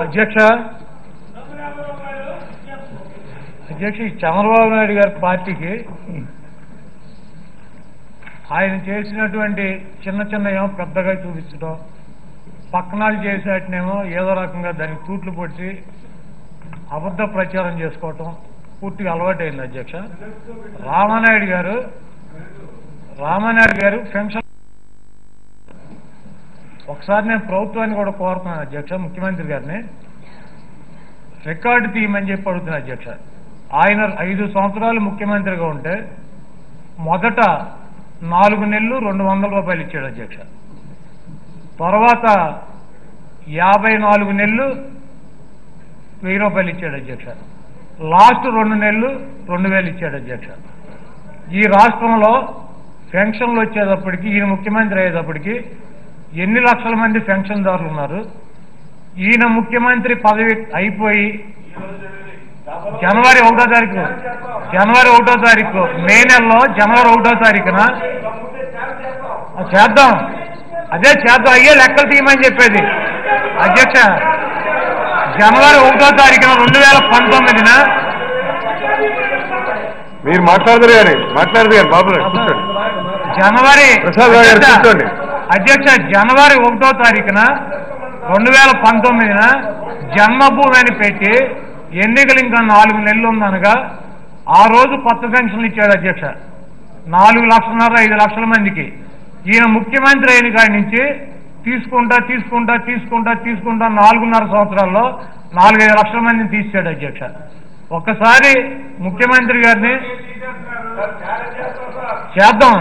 అధ్యక్ష అధ్యక్ష ఈ చంద్రబాబు నాయుడు గారి పార్టీకి ఆయన చేసినటువంటి చిన్న చిన్న ఏమో పెద్దగా చూపించడం పక్కనాలు చేసేటనేమో ఏదో రకంగా దానికి తూట్లు పొడిచి అబద్ధ ప్రచారం చేసుకోవటం పూర్తిగా అలవాటైంది అధ్యక్ష రామానాయుడు గారు రామానాయుడు గారు పెన్షన్ ఒకసారి నేను ప్రభుత్వాన్ని కూడా కోరుతున్నాను అధ్యక్ష ముఖ్యమంత్రి గారిని రికార్డు తీయమని చెప్పి అడుగుతున్నాను అధ్యక్ష ఆయన ఐదు సంవత్సరాలు ముఖ్యమంత్రిగా ఉంటే మొదట నాలుగు నెలలు రెండు వందల రూపాయలు ఇచ్చాడు అధ్యక్ష తర్వాత యాభై నాలుగు నెలలు వెయ్యి రూపాయలు ఇచ్చాడు అధ్యక్ష లాస్ట్ రెండు నెలలు రెండు వేలు ఇచ్చాడు అధ్యక్ష ఈ రాష్ట్రంలో పెన్షన్లు వచ్చేటప్పటికి ఈయన ముఖ్యమంత్రి అయ్యేటప్పటికి ఎన్ని లక్షల మంది పెన్షన్దారులు ఉన్నారు ఈయన ముఖ్యమంత్రి పదవి అయిపోయి జనవరి ఒకటో తారీఖు జనవరి ఒకటో తారీఖు మే నెలలో జనవరి ఒకటో తారీఖున ఆ, చేద్దాం అదే చేద్దాం అయ్యే లెక్కలు తీయమని చెప్పేది అధ్యక్ష జనవరి ఒకటో తారీఖున రెండు వేల పంతొమ్మిదిన మీరు మాట్లాడదురు కానీ మాట్లాడదు కానీ బాబు గారు కూర్చోండి జనవరి ప్రసాద్ రావు గారు అధ్యక్ష, కూర్చోండి. అధ్యక్ష జనవరి ఒకటో తారీఖున రెండు వేల పంతొమ్మిదిన జన్మభూమి అని పెట్టి ఎన్నికలు ఇంకా నాలుగు నెలలు ఉందనగా ఆ రోజు కొత్త పెన్షన్లు ఇచ్చాడు అధ్యక్ష నాలుగు లక్షలన్నర ఐదు లక్షల మందికి ఈయన ముఖ్యమంత్రి అయిన కాడి నుంచి తీసుకుంటా తీసుకుంటా తీసుకుంటా తీసుకుంటా నాలుగున్నర సంవత్సరాల్లో నాలుగైదు లక్షల మందిని తీసాడు అధ్యక్ష ఒక్కసారి ముఖ్యమంత్రి గారిని చేద్దాం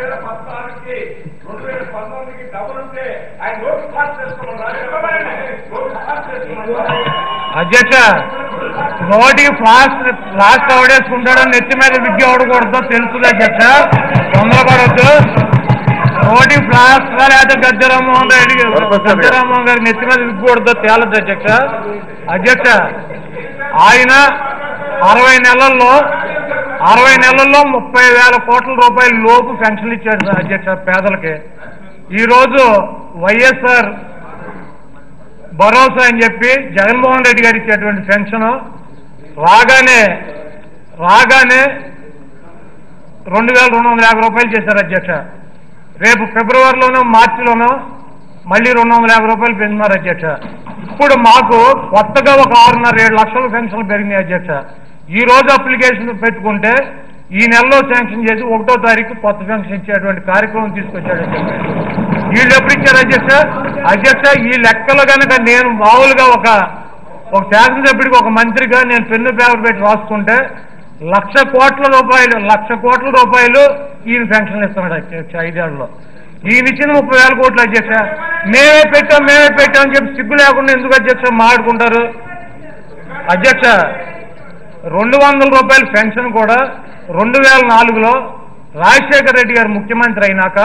అధ్యక్ష నోటికి ప్లాస్ట్ ప్లాస్ట్ అవడేసుకుంటాడని నెత్తి మీద విద్య అవడకూడదో తెలుసుది అధ్యక్ష తొందరపడద్దు నోటికి ప్లాస్ట్ లేకపోతే గద్దెరామ్మోహన్ రెడ్డి గద్దెరామ్మోహన్ గారి నెత్తి మీద విగ్గకూడదో తేలదు అధ్యక్ష అధ్యక్ష ఆయన అరవై నెలల్లో అరవై నెలల్లో ముప్పై వేల కోట్ల రూపాయల లోపు పెన్షన్లు ఇచ్చాడు సార్ అధ్యక్ష పేదలకి ఈరోజు వైఎస్ఆర్ భరోసా అని చెప్పి జగన్మోహన్ రెడ్డి గారు ఇచ్చేటువంటి పెన్షన్ రాగానే రాగానే రెండు వేల రెండు వందల యాభై రూపాయలు చేశారు అధ్యక్ష రేపు ఫిబ్రవరిలోనో మార్చిలోనో మళ్ళీ రెండు వందల యాభై రూపాయలు పెంచున్నారు అధ్యక్ష ఇప్పుడు మాకు కొత్తగా ఒక ఆరున్నర ఏడు లక్షల పెన్షన్లు పెరిగినాయి అధ్యక్ష ఈ రోజు అప్లికేషన్ పెట్టుకుంటే ఈ నెలలో శాంక్షన్ చేసి ఒకటో తారీఖు కొత్త పెన్షన్ ఇచ్చేటువంటి కార్యక్రమం తీసుకొచ్చాడు అధ్యక్ష వీళ్ళు ఎప్పుడు ఇచ్చారు అధ్యక్ష అధ్యక్ష ఈ లెక్కలు కనుక నేను మామూలుగా ఒక ఒక శాసనసభ్యుడికి ఒక మంత్రిగా నేను పెన్ను పేపర్ పెట్టి రాసుకుంటే లక్ష కోట్ల రూపాయలు లక్ష కోట్ల రూపాయలు ఈయన పెన్షన్ ఇస్తున్నాడు అధ్యక్ష ఐదేళ్లలో ఈయన ఇచ్చిన ముప్పై వేల కోట్లు అధ్యక్ష మేమే పెట్టాం మేమే పెట్టాం అని చెప్పి సిగ్గు లేకుండా ఎందుకు అధ్యక్ష మాట్లాడుకుంటారు అధ్యక్ష రెండు వందల రూపాయల పెన్షన్ కూడా రెండు వేల నాలుగులో రాజశేఖర రెడ్డి గారు ముఖ్యమంత్రి అయినాక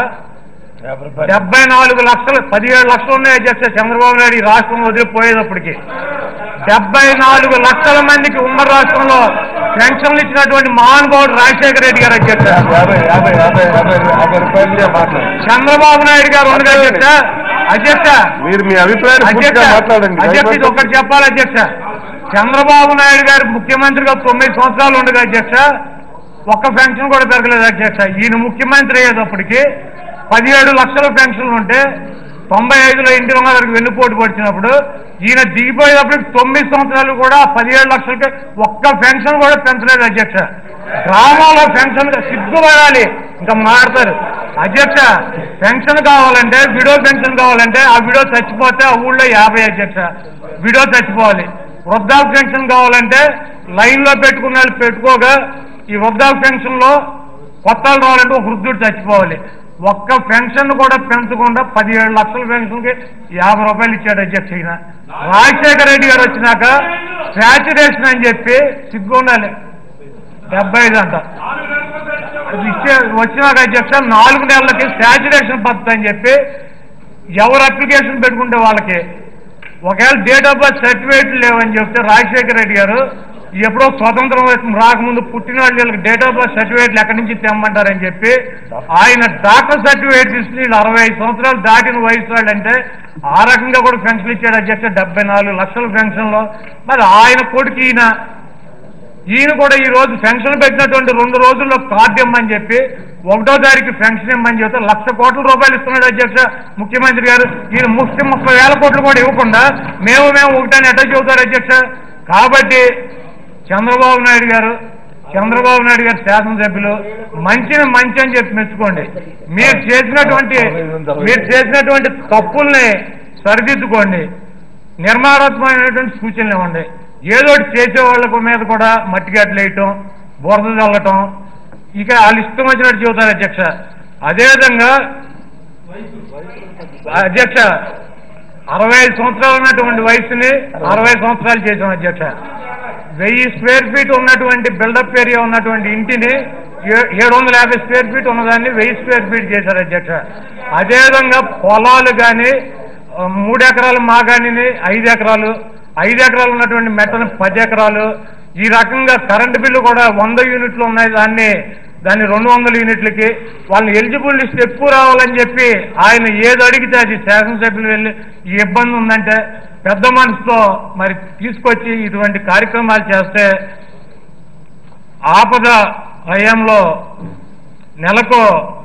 డెబ్బై నాలుగు లక్షలు పదిహేడు లక్షలు ఉన్నాయి అధ్యక్ష చంద్రబాబు నాయుడు ఈ రాష్ట్రం వదిలిపోయేటప్పటికి డెబ్బై నాలుగు లక్షల మందికి ఉమ్మడి రాష్ట్రంలో పెన్షన్లు ఇచ్చినటువంటి మహానుభావుడు రాజశేఖర రెడ్డి గారు అధ్యక్ష యాభై యాభై యాభై యాభై యాభై రూపాయలు మాట్లాడండి చంద్రబాబు నాయుడు గారు ఉండగా అధ్యక్ష అధ్యక్ష మీరు మీ అభిప్రాయాన్ని అధ్యక్ష పూర్తిగా మాట్లాడండి అధ్యక్ష ఇది ఒకటి చెప్పాలి అధ్యక్ష చంద్రబాబు నాయుడు గారు ముఖ్యమంత్రిగా తొమ్మిది సంవత్సరాలు ఉండగా అధ్యక్ష ఒక్క పెన్షన్ కూడా పెరగలేదు అధ్యక్ష ఈయన ముఖ్యమంత్రి అయ్యేటప్పటికి పదిహేడు లక్షల పెన్షన్లు ఉంటే తొంభై ఐదులో ఇంటి గారికి వెన్నుపోటు పడిచినప్పుడు ఈయన దిగిపోయేటప్పటికి తొమ్మిది సంవత్సరాలు కూడా పదిహేడు లక్షలకి ఒక్క పెన్షన్ కూడా పెంచలేదు అధ్యక్ష గ్రామంలో పెన్షన్ సిగ్గుపడాలి ఇంకా మాడతారు అధ్యక్ష పెన్షన్ కావాలంటే విడో పెన్షన్ కావాలంటే ఆ విడో చచ్చిపోతే ఆ ఊళ్ళో యాభై అధ్యక్ష విడో చచ్చిపోవాలి వృద్ధాప్య పెన్షన్ కావాలంటే లైన్లో పెట్టుకున్న వాళ్ళు పెట్టుకోగా ఈ వృద్ధాప్య పెన్షన్లో కొత్త వాళ్ళు రావాలంటే ఒక వృద్ధుడు చచ్చిపోవాలి ఒక్క పెన్షన్ కూడా పెంచకుండా పదిహేడు లక్షల పెన్షన్కి యాభై రూపాయలు ఇచ్చాడు అధ్యక్ష ఈయన రాజశేఖర రెడ్డి గారు వచ్చినాక శాచురేషన్ అని చెప్పి సిగ్గు ఉండాలి డెబ్బై ఐదు అంట అది ఇచ్చే వచ్చినాక అధ్యక్ష నాలుగు నెలలకి శాచురేషన్ పద్ధతి అని చెప్పి ఎవరు అప్లికేషన్ పెట్టుకుంటే వాళ్ళకి ఒకవేళ డేట్ ఆఫ్ బర్త్ సర్టిఫికేట్ లేవని చెప్తే రాజశేఖర రెడ్డి గారు ఎప్పుడో స్వతంత్రం వచ్చి- రాకముందు పుట్టిన వాళ్ళకి డేట్ ఆఫ్ బర్త్ సర్టిఫికేట్లు ఎక్కడి నుంచి తెమ్మంటారని చెప్పి ఆయన డాక్టర్ సర్టిఫికేట్ తీసుకుని వీళ్ళు అరవై ఐదు సంవత్సరాలు దాటిన వయసు వాళ్ళు అంటే ఆ రకంగా కూడా పెన్షన్ ఇచ్చాడు అధ్యక్ష డెబ్బై నాలుగు లక్షల పెన్షన్లో మరి ఆయన కొడుకు ఈయన ఈయన కూడా ఈ రోజు పెన్షన్ పెట్టినటువంటి రెండు రోజుల్లో కార్డు ఇమ్మని చెప్పి ఒకటో తారీఖు పెన్షన్ ఇమ్మని చెప్తే లక్ష కోట్ల రూపాయలు ఇస్తున్నాడు అధ్యక్ష ముఖ్యమంత్రి గారు ఈయన ముప్పై ముప్పై వేల కోట్లు కూడా ఇవ్వకుండా మేము మేము ఒకటని ఎట్లా చెబుతారు అధ్యక్ష కాబట్టి చంద్రబాబు నాయుడు గారు చంద్రబాబు నాయుడు గారు శాసనసభ్యులు మంచిని మంచి అని చెప్పి మెచ్చుకోండి మీరు చేసినటువంటి మీరు చేసినటువంటి తప్పుల్ని సరిదిద్దుకోండి నిర్మాణాత్మకమైనటువంటి సూచనలు ఇవ్వండి ఏదో ఒకటి చేసే వాళ్ళకు మీద కూడా మట్టి గట్లు వేయటం బురద చల్లటం ఇక వాళ్ళు ఇష్టం వచ్చినట్టు చెబుతారు అధ్యక్ష అదేవిధంగా అధ్యక్ష అరవై ఐదు సంవత్సరాలు ఉన్నటువంటి వయసుని అరవై సంవత్సరాలు చేసాం అధ్యక్ష వెయ్యి స్క్వేర్ ఫీట్ ఉన్నటువంటి బిల్డప్ ఏరియా ఉన్నటువంటి ఇంటిని ఏ- ఏడు వందల యాభై స్క్వేర్ ఫీట్ ఉన్నదాన్ని వెయ్యి స్క్వేర్ ఫీట్ చేశారు అధ్యక్ష అదేవిధంగా పొలాలు కానీ మూడు ఎకరాలు మాగాణిని ఐదు ఎకరాలు ఐదు ఎకరాలు ఉన్నటువంటి మెట్టని పది ఎకరాలు ఈ రకంగా కరెంటు బిల్లు కూడా వంద యూనిట్లు ఉన్నాయి దాన్ని దాన్ని రెండు వందల యూనిట్లకి వాళ్ళని ఎలిజిబుల్ లిస్ట్ ఎక్కువ రావాలని చెప్పి ఆయన ఏది అడిగితే అది శాసనసభ్యులు వెళ్ళి ఈ ఇబ్బంది ఉందంటే పెద్ద మనసుతో మరి తీసుకొచ్చి ఇటువంటి కార్యక్రమాలు చేస్తే ఆపద హయాంలో నెలకు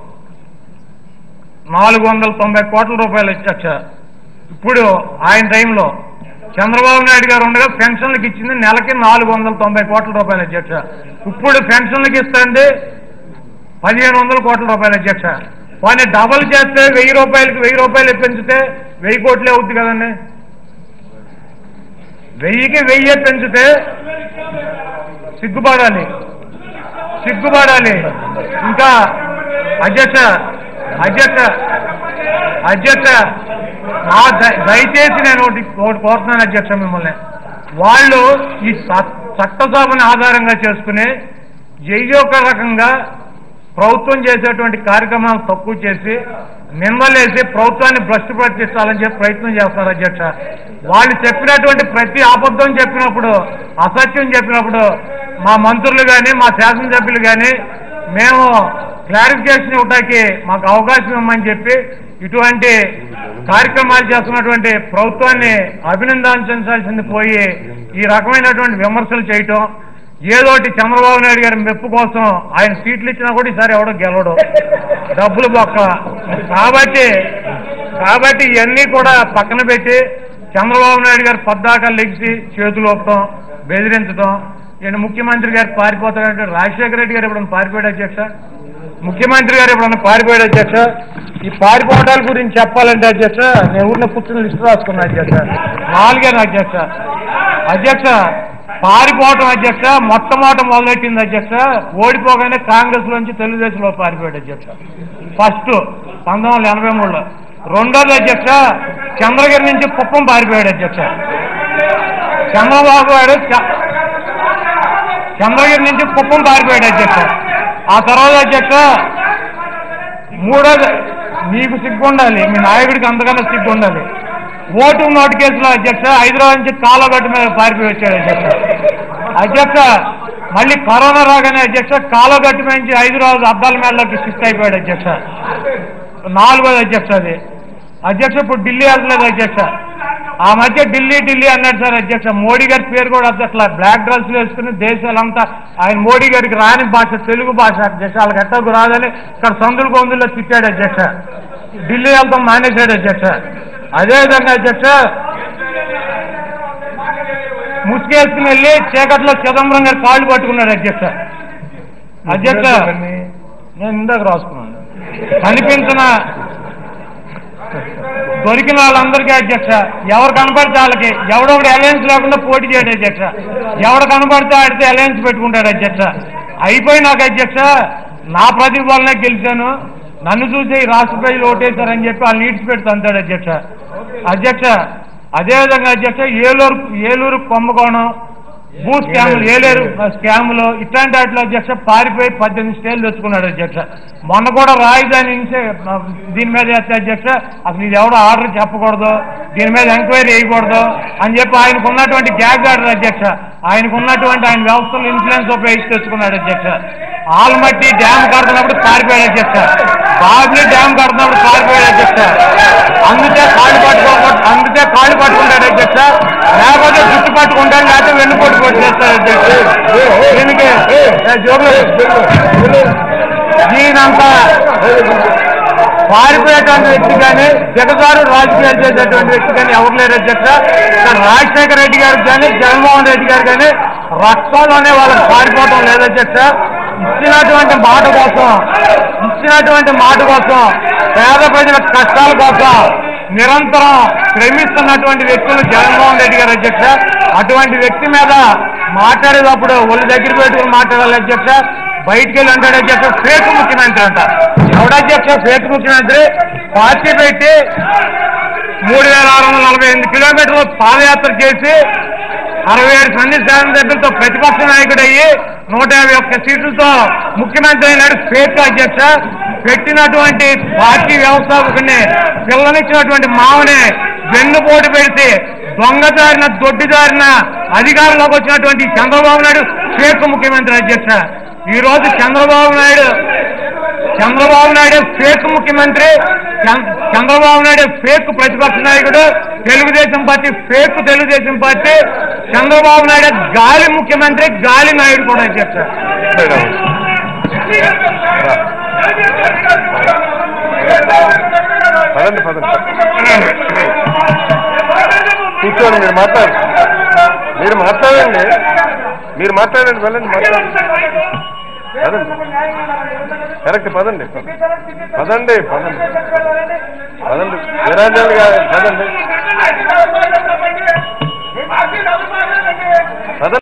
నాలుగు వందల తొంభై కోట్ల రూపాయలు ఇచ్చచ్చ ఇప్పుడు ఆయన టైంలో చంద్రబాబు నాయుడు గారు ఉండగా పెన్షన్లకు ఇచ్చింది నెలకి నాలుగు వందల తొంభై కోట్ల రూపాయలు అధ్యక్ష ఇప్పుడు పెన్షన్లకు ఇస్తుంది పదిహేను వందల కోట్ల రూపాయలు అధ్యక్ష వాడిని డబల్ చేస్తే వెయ్యి రూపాయలకి వెయ్యి రూపాయలు పెంచితే వెయ్యి కోట్లే అవుద్ది కదండి వెయ్యికి వెయ్యి పెంచితే సిగ్గుపడాలి సిగ్గుపడాలి ఇంకా అధ్యక్ష అధ్యక్ష అధ్యక్ష నా ద- దయచేసి నేను ఒకటి ఒకటి కోరుతున్నాను అధ్యక్ష మిమ్మల్ని వాళ్ళు ఈ చ- చట్టసభని ఆధారంగా చేసుకుని ఏయో ఒక రకంగా ప్రభుత్వం చేసేటువంటి కార్యక్రమాలు తక్కువ చేసి నిందలేసి ప్రభుత్వాన్ని భ్రష్టు పట్టించాలని చెప్పి ప్రయత్నం చేస్తారు అధ్యక్ష వాళ్ళు చెప్పినటువంటి ప్రతి అబద్ధం చెప్పినప్పుడు అసత్యం చెప్పినప్పుడు మా మంత్రులు కానీ మా శాసనసభ్యులు కానీ మేము క్లారిఫికేషన్ ఇవ్వటానికి మాకు అవకాశం ఇవ్వమని చెప్పి ఇటువంటి కార్యక్రమాలు చేస్తున్నటువంటి ప్రభుత్వాన్ని అభినందించాల్సింది పోయి ఈ రకమైనటువంటి విమర్శలు చేయటం ఏదోటి చంద్రబాబు నాయుడు గారి మెప్పు కోసం ఆయన సీట్లు ఇచ్చినా కూడా ఈసారి ఎవడో గెలవడు డబ్బులు బొక్క కాబట్టి కాబట్టి ఇవన్నీ కూడా పక్కన పెట్టి చంద్రబాబు నాయుడు గారు పద్దాకా లెగిసి చేతులు ఒప్పడం బెదిరించడం ఈయన ముఖ్యమంత్రి గారు పారిపోతాడంటే రాజశేఖర రెడ్డి గారు ఎప్పుడన్నా పారిపోయాడు అధ్యక్ష ముఖ్యమంత్రి గారు ఎప్పుడన్నా పారిపోయాడు అధ్యక్ష ఈ పారిపోవడాల గురించి చెప్పాలంటే అధ్యక్ష నేను ఊరిలో కూర్చుని లిస్ట్ రాసుకున్నా అధ్యక్ష నాలుగేనా అధ్యక్ష అధ్యక్ష పారిపోవటం అధ్యక్ష మొట్టమొదట మొదలెట్టింది అధ్యక్ష ఓడిపోగానే కాంగ్రెస్ లోంచి తెలుగుదేశంలో పారిపోయాడు అధ్యక్ష ఫస్ట్ పంతొమ్మిది వందల ఎనభై మూడులో రెండోది అధ్యక్ష చంద్రగిరి నుంచి కుప్పం పారిపోయాడు అధ్యక్ష చంద్రబాబు గారు చ- చంద్రగిరి నుంచి కుప్పం పారిపోయాడు అధ్యక్ష ఆ తర్వాత అధ్యక్ష మూడోది మీకు సిగ్గు ఉండాలి మీ నాయకుడికి అంతకన్నా సిగ్గు ఉండాలి ఓటు నోటు కేసులో అధ్యక్ష హైదరాబాద్ నుంచి కాలగట్టు మీద పారిపోయి వచ్చాడు అధ్యక్ష అధ్యక్ష మళ్ళీ కరోనా రాగానే అధ్యక్ష కాలగట్టు మీద నుంచి హైదరాబాద్ అద్దాల మేడలోకి షిఫ్ట్ అయిపోయాడు అధ్యక్ష నాలుగోది అధ్యక్ష అది అధ్యక్ష ఇప్పుడు ఢిల్లీ వెళ్తలేదు అధ్యక్ష ఆ మధ్య ఢిల్లీ ఢిల్లీ అన్నాడు సార్ అధ్యక్ష మోడీ గారి పేరు కూడా అట్లా బ్లాక్ డ్రెస్ వేసుకుని దేశాలంతా ఆయన మోడీ గారికి రాని భాష తెలుగు భాష అధ్యక్ష వాళ్ళకి ఎట్టకు రాదని ఇక్కడ సందులు గొంతుల్లో తిట్టాడు అధ్యక్ష ఢిల్లీ వెళ్తాం మానేశాడు అధ్యక్ష అదేవిధంగా అధ్యక్ష ముసుగేసుకుని వెళ్ళి చీకట్లో చిదంబరం గారు కాళ్ళు పట్టుకున్నాడు అధ్యక్ష అధ్యక్ష నేను ఇందాక రాసుకున్నాను కనిపించిన దొరికిన వాళ్ళందరికీ అధ్యక్ష ఎవరు కనపడితే వాళ్ళకి ఎవడో ఒకటి అలయన్స్ లేకుండా పోటీ చేయడు అధ్యక్ష ఎవడు కనపడితే ఆడితే అలయన్స్ పెట్టుకుంటాడు అధ్యక్ష అయిపోయినాక అధ్యక్ష నా ప్రతిభ వల్లనే గెలిచాను నన్ను చూసి ఈ రాష్ట్ర ప్రజలు ఓటేశారని చెప్పి వాళ్ళు నీడ్స్ పెట్టి అంటాడు అధ్యక్ష అధ్యక్ష అదేవిధంగా అధ్యక్ష ఏలూరు ఏలూరు కుంభకోణం భూ స్కాములు ఏలేరు స్కాములు ఇట్లాంటి వాటిలో అధ్యక్ష పారిపోయి పద్దెనిమిది స్టేలు తెచ్చుకున్నాడు అధ్యక్ష మొన్న కూడా రాజధాని నుంచి ఆ, దీని మీద వేస్తే అధ్యక్ష అసలు ఇది ఎవడో ఆర్డర్ చెప్పకూడదు దీని మీద ఎంక్వైరీ చేయకూడదు అని చెప్పి ఆయనకు ఉన్నటువంటి గ్యాగ్ ఆర్డర్ అధ్యక్ష ఆయనకు ఉన్నటువంటి ఆయన వ్యవస్థలు ఇన్ఫ్లుయెన్స్ ఉపయోగించి తెచ్చుకున్నాడు అధ్యక్ష ఆల్మట్టి డ్యామ్ కడుతున్నప్పుడు పారిపోయాడు అధ్యక్ష బాబ్లీ డ్యామ్ కడుతున్నప్పుడు పారిపోయాడు అధ్యక్ష అందుకే కాళ్ళు పట్టుకోకూడదు అందుకే కాళ్ళు పట్టుకుంటాడు అధ్యక్ష లేకపోతే జుట్టు పట్టుకుంటాడు లేకపోతే వెన్నుపోటు పోటు చేస్తాడు అధ్యక్ష దీనికి ఏ, జోగులు దీనంతా పారిపోయేటువంటి వ్యక్తి కానీ జగదారు రాజకీయాలు చేసేటువంటి వ్యక్తి కానీ ఎవరు లేరు అధ్యక్ష ఇక్కడ రాజశేఖర రెడ్డి గారికి కానీ జగన్మోహన్ రెడ్డి గారు కానీ రక్తంలోనే వాళ్ళకి పారిపోవటం లేదు అధ్యక్ష ఇచ్చినటువంటి మాట కోసం ఇచ్చినటువంటి మాట కోసం పేద ప్రజల కష్టాల కోసం నిరంతరం శ్రమిస్తున్నటువంటి వ్యక్తులు జగన్మోహన్ రెడ్డి గారు అధ్యక్ష అటువంటి వ్యక్తి మీద మాట్లాడేటప్పుడు ఒళ్ళు దగ్గర పెట్టుకుని మాట్లాడాలి అధ్యక్ష బయటికి వెళ్ళి అంటాడు అధ్యక్ష ఫేక్ ముఖ్యమంత్రి అంట ఎవడధ్యక్ష ఫేక్ ముఖ్యమంత్రి పార్టీ పెట్టి మూడు వేల ఆరు వందల నలభై ఎనిమిది కిలోమీటర్లు పాదయాత్ర చేసి అరవై ఏడు సంధి శాసనసభ్యులతో ప్రతిపక్ష నాయకుడు అయ్యి నూట యాభై ఒక్క సీట్లతో ముఖ్యమంత్రి అయినాడు ఫేక్ అధ్యక్ష పెట్టినటువంటి పార్టీ వ్యవస్థాపకుని పిల్లనిచ్చినటువంటి మావని వెన్నుపోటు పెడితే దొంగదారిన దొడ్డిదారిన అధికారంలోకి వచ్చినటువంటి చంద్రబాబు నాయుడు ఫేక్ ముఖ్యమంత్రి అధ్యక్ష ఈ రోజు చంద్రబాబు నాయుడు చంద్రబాబు నాయుడు ఫేక్ ముఖ్యమంత్రి చం- చంద్రబాబు నాయుడు ఫేక్ ప్రతిపక్ష నాయకుడు Telugu Desam party fake Telugu Desam party Chandrababu Naidu గాలి ముఖ్యమంత్రి గాలి నాయుడు కూడా అధ్యక్ష పదండి పదండి కూర్చోండి మీరు మాట్లాడు మీరు మాట్లాడండి మీరు మాట్లాడండి వెళ్ళండి మాట్లాడండి పదండి కరెక్ట్ పదండి పదండి పదండి పదండి వీరాజాలు గారు పదండి పదండి